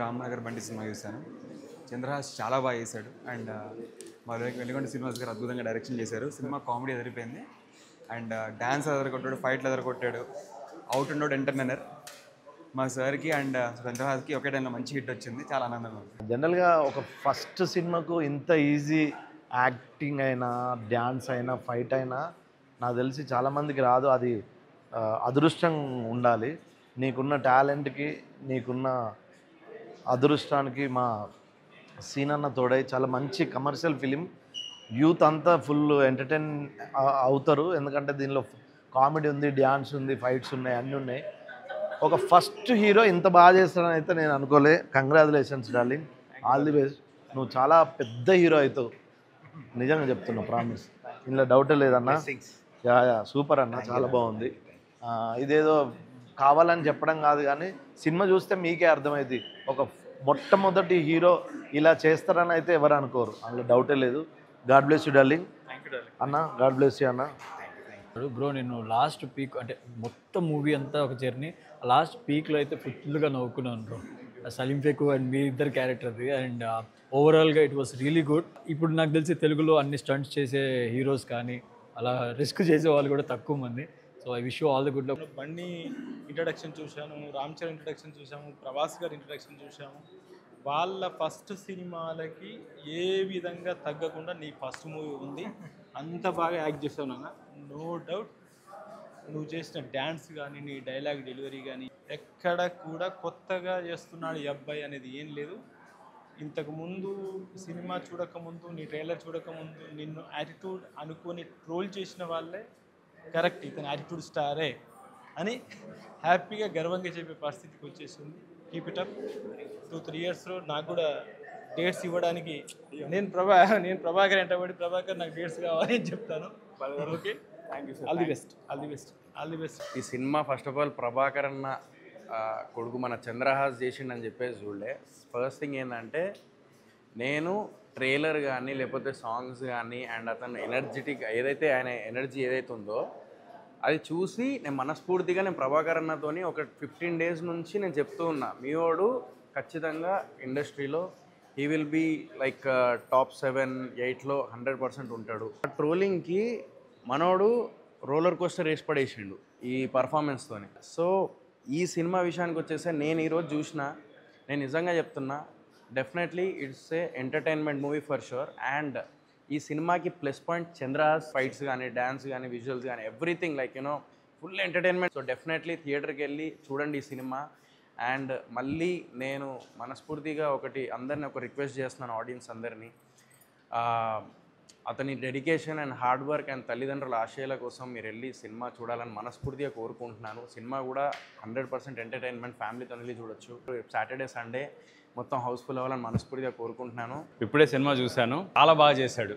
రామ్నగర్ బండి సినిమా చూశాను చంద్రహాస్ చాలా బాగా చేశాడు అండ్ మా వెలుగొండ శ్రీనివాస్ గారు అద్భుతంగా డైరెక్షన్ చేశారు సినిమా కామెడీ ఎదిరిపోయింది అండ్ డ్యాన్స్ ఎదరగొట్టాడు ఫైట్లు ఎదరగొట్టాడు అవుట్ అండ్ అవుట్ ఎంటర్టైనర్ మా సార్కి అండ్ చంద్రహాస్కి ఒకే టైంలో మంచి హిట్ వచ్చింది చాలా ఆనందంగా ఉంది జనరల్గా ఒక ఫస్ట్ సినిమాకు ఇంత ఈజీ యాక్టింగ్ అయినా డ్యాన్స్ అయినా ఫైట్ అయినా నాకు తెలిసి చాలామందికి రాదు అది ఆ, అదృష్టం ఉండాలి నీకున్న టాలెంట్కి నీకున్న అదృష్టానికి మా సీనన్న తోడై చాలా మంచి కమర్షియల్ ఫిలిం యూత్ అంతా ఫుల్ ఎంటర్టైన్ అవుతారు ఎందుకంటే దీనిలో కామెడీ ఉంది డ్యాన్స్ ఉంది ఫైట్స్ ఉన్నాయి అన్నీ ఉన్నాయి ఒక ఫస్ట్ హీరో ఇంత బాగా చేస్తాడని అయితే నేను అనుకోలే congratulations darling all the best నువ్వు చాలా పెద్ద హీరో అవుతావు నిజంగా చెప్తున్నా ప్రామిస్ ఇందులో డౌటే లేదన్నా యా యా సూపర్ అన్న చాలా బాగుంది ఆ, ఇదేదో కావాలని చెప్పడం కాదు కానీ సినిమా చూస్తే మీకే అర్థమైంది ఒక మొట్టమొదటి హీరో ఇలా చేస్తారని అయితే ఎవరు అనుకోరు అందులో డౌటే లేదు గాడ్ బ్లెస్ యూ డార్లింగ్ అన్న గాడ్ బ్లెస్ యూ అన్న బ్రో నేను లాస్ట్ పీక్ అంటే మొత్తం మూవీ అంతా ఒక జర్నీ లాస్ట్ పీక్లో అయితే ఫుల్గా నవ్వుకున్నాను బ్రో సలీం ఫేకు అండ్ మీ ఇద్దరు క్యారెక్టర్ది అండ్ ఓవరాల్గా ఇట్ వాస్ రియలీ గుడ్ ఇప్పుడు నాకు తెలిసి తెలుగులో అన్ని స్టంట్స్ చేసే హీరోస్ కానీ అలా రిస్క్ చేసే వాళ్ళు కూడా తక్కువ మంది so I wish you all the good Bunny introduction చూశాను రామ్ చరణ్ ఇంట్రడక్షన్ చూసాము ప్రభాస్ గారి ఇంట్రడక్షన్ చూసాము వాళ్ళ ఫస్ట్ సినిమాలకి ఏ విధంగా తగ్గకుండా నీ ఫస్ట్ మూవీ ఉంది అంత బాగా యాక్ట్ చేస్తావు నాన్న నో డౌట్ నువ్వు చేసిన డ్యాన్స్ కానీ నీ డైలాగ్ డెలివరీ కానీ ఎక్కడ కూడా కొత్తగా చేస్తున్నాడు ఈ అబ్బాయి అనేది ఏం లేదు ఇంతకు ముందు సినిమా చూడకముందు నీ ట్రైలర్ చూడకముందు నిన్ను యాటిట్యూడ్ అనుకొని ట్రోల్ చేసిన వాళ్ళే కరెక్ట్ ఇతను యాటిట్యూడ్ స్టారే అని హ్యాపీగా గర్వంగా చెప్పే పరిస్థితికి వచ్చేసింది keep it up two three ఇయర్స్లో నాకు కూడా డేట్స్ ఇవ్వడానికి నేను ప్రభా నేను ప్రభాకర్ ఎంటబడి ప్రభాకర్ నాకు డేట్స్ కావాలి అని చెప్తాను okay all the best all the best all the best ఈ cinema first of all Prabhakar అన్న ఆ, కొడుకు మన చంద్రహాస్ చేసిండని చెప్పేసి చూడలే ఫస్ట్ థింగ్ ఏంటంటే నేను ట్రైలర్ కానీ లేకపోతే సాంగ్స్ కానీ అండ్ అతను ఎనర్జెటిక్ ఏదైతే ఆయన ఎనర్జీ ఏదైతే ఉందో అది చూసి నేను మనస్ఫూర్తిగా నేను ప్రభాకర్ అన్నతోని ఒక ఫిఫ్టీన్ డేస్ నుంచి నేను చెప్తూ ఉన్నా మీ వాడు ఖచ్చితంగా ఇండస్ట్రీలో he will be like top seven ఎయిట్లో హండ్రెడ్ పర్సెంట్ ఉంటాడు ట్రోలింగ్కి మనోడు రోలర్ కోస్టర్ వేసి పడేసిండు ఈ పర్ఫార్మెన్స్తోని సో ఈ సినిమా విషయానికి వచ్చేస్తే నేను ఈరోజు చూసిన నేను నిజంగా చెప్తున్నా definitely it's a entertainment movie for sure and ఈ సినిమాకి ప్లస్ పాయింట్ చంద్రహాస్ ఫైట్స్ కానీ డ్యాన్స్ కానీ విజువల్స్ కానీ everything like you know full entertainment so definitely థియేటర్కి వెళ్ళి చూడండి ఈ సినిమా అండ్ మళ్ళీ నేను మనస్ఫూర్తిగా ఒకటి అందరిని ఒక రిక్వెస్ట్ చేస్తున్నాను ఆడియన్స్ అందరినీ ఆ, అతని dedication and hard work and తల్లిదండ్రుల ఆశయాల కోసం మీరు వెళ్ళి సినిమా చూడాలని మనస్ఫూర్తిగా కోరుకుంటున్నాను సినిమా కూడా హండ్రెడ్ పర్సెంట్ ఎంటర్టైన్మెంట్ ఫ్యామిలీతో వెళ్ళి చూడొచ్చు సాటర్డే సండే మొత్తం హౌస్ఫుల్ అవ్వాలని మనస్ఫూర్తిగా కోరుకుంటున్నాను ఇప్పుడే సినిమా చూశాను చాలా బాగా చేశాడు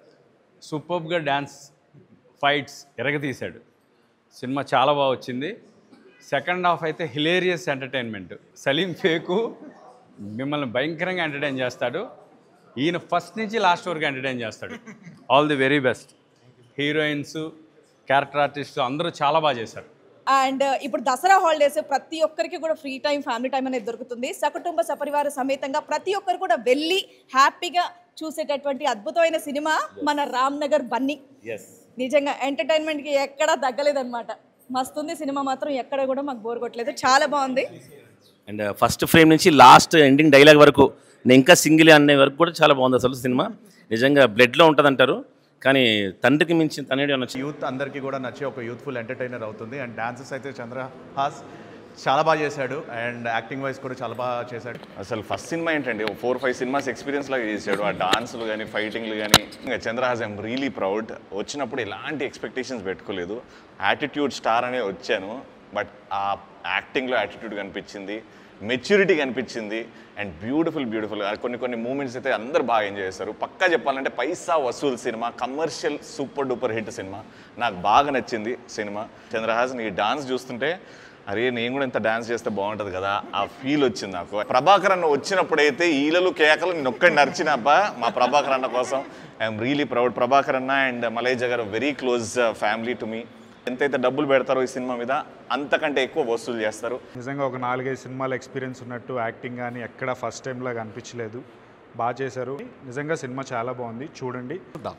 సూపర్గా డ్యాన్స్ ఫైట్స్ ఎరగతీశాడు సినిమా చాలా బాగా వచ్చింది సెకండ్ హాఫ్ అయితే హిలేరియస్ ఎంటర్టైన్మెంట్ సలీం ఫేకు మిమ్మల్ని భయంకరంగా ఎంటర్టైన్ చేస్తాడు ఈయన ఫస్ట్ నుంచి లాస్ట్ వరకు ఎంటర్టైన్ చేస్తాడు all the very best heroines character artist అందరూ చాలా బాగా చేశారు అండ్ ఇప్పుడు దసరా హాలిడేస్ ప్రతి ఒక్కరికి కూడా ఫ్రీ టైం ఫ్యామిలీ టైం అనేది దొరుకుతుంది సకుటుంబ సపరివార సమేతంగా ప్రతి ఒక్కరు కూడా వెళ్ళి హ్యాపీగా చూసేటటువంటి అద్భుతమైన సినిమా మన రామ్ నగర్ బన్నీ నిజంగా ఎంటర్టైన్మెంట్కి ఎక్కడా తగ్గలేదన్నమాట మస్తుంది సినిమా మాత్రం ఎక్కడ కూడా మాకు బోర్ కొట్టలేదు చాలా బాగుంది అండ్ ఫస్ట్ ఫ్రేమ్ నుంచి లాస్ట్ ఎండింగ్ డైలాగ్ వరకు నేను ఇంకా సింగిల్ అనే వరకు కూడా చాలా బాగుంది అసలు సినిమా నిజంగా బ్లడ్లో ఉంటుంది అంటారు కానీ తండ్రికి మించిన తనేడు అనొచ్చు యూత్ అందరికీ కూడా నచ్చే ఒక యూత్ఫుల్ ఎంటర్టైనర్ అవుతుంది అండ్ డాన్సెస్ అయితే చంద్రహాస్ చాలా బాగా చేశాడు అండ్ యాక్టింగ్ వైజ్ కూడా చాలా బాగా చేశాడు అసలు ఫస్ట్ సినిమా ఏంటండి ఫోర్ ఫైవ్ సినిమాస్ ఎక్స్పీరియన్స్ లాగా చేశాడు ఆ డాన్స్లు కానీ ఫైటింగ్లు కానీ ఇంకా చంద్రహాస్ ఐమ్ రియలీ ప్రౌడ్ వచ్చినప్పుడు ఎలాంటి ఎక్స్పెక్టేషన్స్ పెట్టుకోలేదు యాటిట్యూడ్ స్టార్ అనే వచ్చాను బట్ ఆ యాక్టింగ్లో యాటిట్యూడ్ కనిపించింది మెచ్యూరిటీ కనిపించింది అండ్ బ్యూటిఫుల్ బ్యూటిఫుల్ కొన్ని కొన్ని మూమెంట్స్ అయితే అందరు బాగా ఎంజాయ్ చేస్తారు పక్కా చెప్పాలంటే పైసా వసూల్ cinema commercial super duper hit cinema నాకు బాగా నచ్చింది సినిమా చంద్రహాస్ నీ డాన్స్ చూస్తుంటే అరే నేను కూడా ఇంత డాన్స్ చేస్తే బాగుంటుంది కదా ఆ ఫీల్ వచ్చింది నాకు ప్రభాకర్ అన్న వచ్చినప్పుడైతే ఈలలు కేకలు నొక్కడి నరిచినప్ప మా ప్రభాకర్ అన్న కోసం ఐఎమ్ రియలీ ప్రౌడ్ ప్రభాకర్ అన్న అండ్ మలేజా గారు వెరీ క్లోజ్ ఫ్యామిలీ టు మీ ఎంతైతే డబ్బులు పెడతారో ఈ సినిమా మీద అంతకంటే ఎక్కువ వసూలు చేస్తారు నిజంగా ఒక నాలుగైదు సినిమాల ఎక్స్పీరియన్స్ ఉన్నట్టు యాక్టింగ్ కానీ ఎక్కడ ఫస్ట్ టైం లాగా అనిపించలేదు బాగా చేశారు నిజంగా సినిమా చాలా బాగుంది చూడండి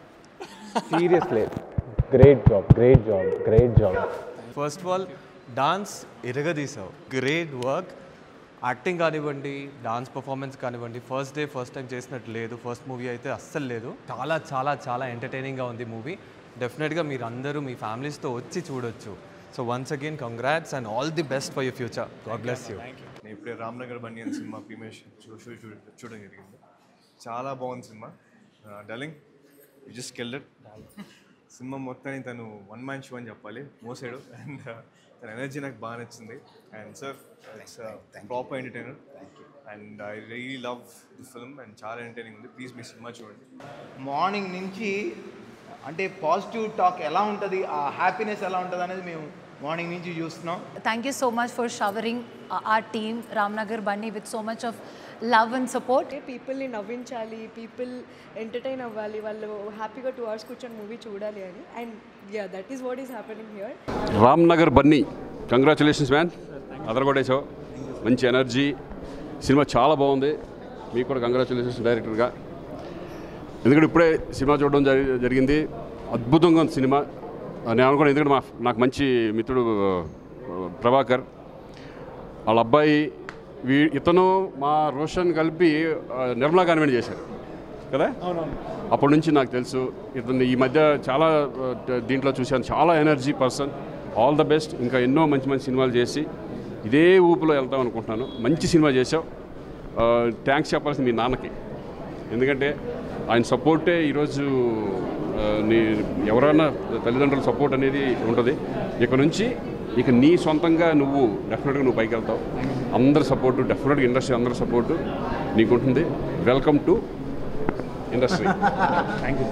seriously great job great job great job first of all dance ఎరగదీసావు గ్రేట్ వర్క్ యాక్టింగ్ కానివ్వండి డాన్స్ పర్ఫార్మెన్స్ కానివ్వండి ఫస్ట్ డే ఫస్ట్ టైం చేసినట్టు లేదు ఫస్ట్ మూవీ అయితే అస్సలు లేదు చాలా చాలా చాలా ఎంటర్టైనింగ్గా ఉంది మూవీ డెఫినెట్గా మీరు అందరూ మీ ఫ్యామిలీస్తో వచ్చి చూడొచ్చు so once again congrats and all the best for your future God bless you నేను ఇప్పుడే రామ్నగర్ బండి అని సినిమా ప్రీమియర్ షో షో చూ- చూడడం జరిగింది చాలా బాగుంది cinema darling you just killed cinema మొత్తాన్ని తను వన్ మ్యాన్ షో అని చెప్పాలి మోసాడు అండ్ తన ఎనర్జీ నాకు బాగా నచ్చింది and sir it's proper entertainer and I really love the film and చాలా ఎంటర్టైనింగ్ ఉంది ప్లీజ్ మీ సినిమా చూడండి మార్నింగ్ నుంచి అంటే పాజిటివ్ టాక్ ఎలా ఉంటుంది ఆ హ్యాపీనెస్ ఎలా ఉంటుంది అనేది మేము మార్నింగ్ నుంచి చూస్తున్నాం Thank you so much for showering uh, our team, Ramnagar Bunny, with so much of love and support. పీపుల్ని నవ్వించాలి పీపుల్ ఎంటర్టైన్ అవ్వాలి వాళ్ళు హ్యాపీగా టూ అవర్స్ కూర్చొని మూవీ చూడాలి అని and yeah that is what is happening here Ram Nagar Bunny congratulations man అదరగొట్టేసావు మంచి energy cinema చాలా బాగుంది మీకు కూడా కంగ్రాచులేషన్స్ డైరెక్టర్గా ఎందుకంటే ఇప్పుడే సినిమా చూడడం జరి జరిగింది అద్భుతంగా ఉంది సినిమా నేను అనుకున్నాను ఎందుకంటే మా నాకు మంచి మిత్రుడు ఆ, ప్రభాకర్ వాళ్ళ అబ్బాయి వీ ఇతను మా రోషన్ కలిపి ఆ, నిర్మలా కాన్వెంట్ చేశారు కదా అప్పటి నుంచి నాకు తెలుసు ఇతను ఈ మధ్య చాలా ఆ, దీంట్లో చూశాను చాలా energy person all the best ఇంకా ఎన్నో మంచి మంచి సినిమాలు చేసి ఇదే ఊపులో వెళ్తాం అనుకుంటున్నాను మంచి సినిమా చేసావు థ్యాంక్స్ చెప్పాల్సింది మీ నాన్నకి ఎందుకంటే ఆయన సపోర్టే ఈరోజు ఆ, నీ ఎవరైనా తల్లిదండ్రుల సపోర్ట్ అనేది ఉంటుంది ఇక నుంచి ఇక నీ సొంతంగా నువ్వు డెఫినెట్గా నువ్వు పైకి వెళ్తావు అందరి సపోర్టు డెఫినెట్గా ఇండస్ట్రీ అందరి సపోర్టు నీకు ఉంటుంది వెల్కమ్ టు ఇండస్ట్రీ థ్యాంక్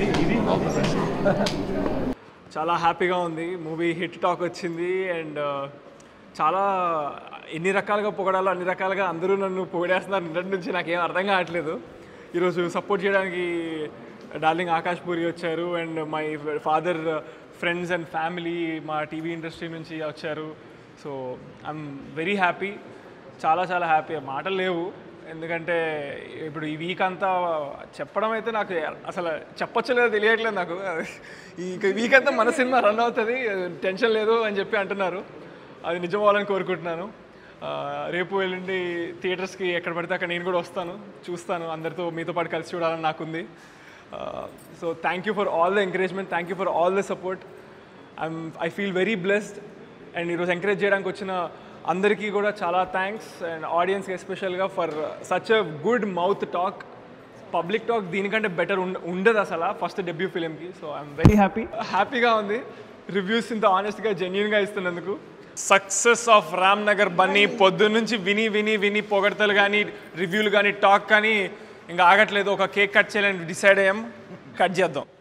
చాలా హ్యాపీగా ఉంది మూవీ హిట్ టాక్ వచ్చింది అండ్ చాలా ఎన్ని రకాలుగా పొగడాలో అన్ని రకాలుగా అందరూ నన్ను పొగిడేస్తున్నారు నిన్నటి నుంచి నాకేం అర్థం కావట్లేదు ఈరోజు సపోర్ట్ చేయడానికి డార్లింగ్ ఆకాష్ పూరి వచ్చారు and my father friends and family Maa TV industry నుంచి వచ్చారు సో ఐఎమ్ వెరీ హ్యాపీ చాలా చాలా హ్యాపీ మాటలు లేవు ఎందుకంటే ఇప్పుడు ఈ వీక్ అంతా చెప్పడం అయితే నాకు అసలు చెప్పొచ్చలేదో తెలియట్లేదు నాకు ఈ వీక్ అంతా మన సినిమా రన్ అవుతుంది టెన్షన్ లేదు అని చెప్పి అంటున్నారు అది నిజం అవ్వాలని కోరుకుంటున్నాను ఆ, రేపు ఎల్లుండి థియేటర్స్కి ఎక్కడ పడితే అక్కడ నేను కూడా వస్తాను చూస్తాను అందరితో మీతో పాటు కలిసి చూడాలని నాకుంది so thank you for all the encouragement thank you for all the support I'm I feel very blessed and ఈరోజు ఎంకరేజ్ చేయడానికి వచ్చిన అందరికీ కూడా చాలా థ్యాంక్స్ అండ్ ఆడియన్స్కి ఎస్పెషల్గా for such a good mouth talk public talk దీనికంటే బెటర్ ఉండ ఉండదు అసలు ఫస్ట్ డెబ్యూ ఫిలింకి సో ఐఎమ్ వెరీ హ్యాపీ హ్యాపీగా ఉంది రివ్యూస్ ఇంత ఆనెస్ట్గా జెన్యున్గా ఇస్తున్నందుకు సక్సెస్ ఆఫ్ రామ్ నగర్ బన్నీ పొద్దున్న నుంచి విని విని విని పొగడతలు కానీ రివ్యూలు కానీ టాక్ కానీ ఇంకా ఆగట్లేదు ఒక కేక్ కట్ చేయాలని డిసైడ్ అయ్యాం కట్ చేద్దాం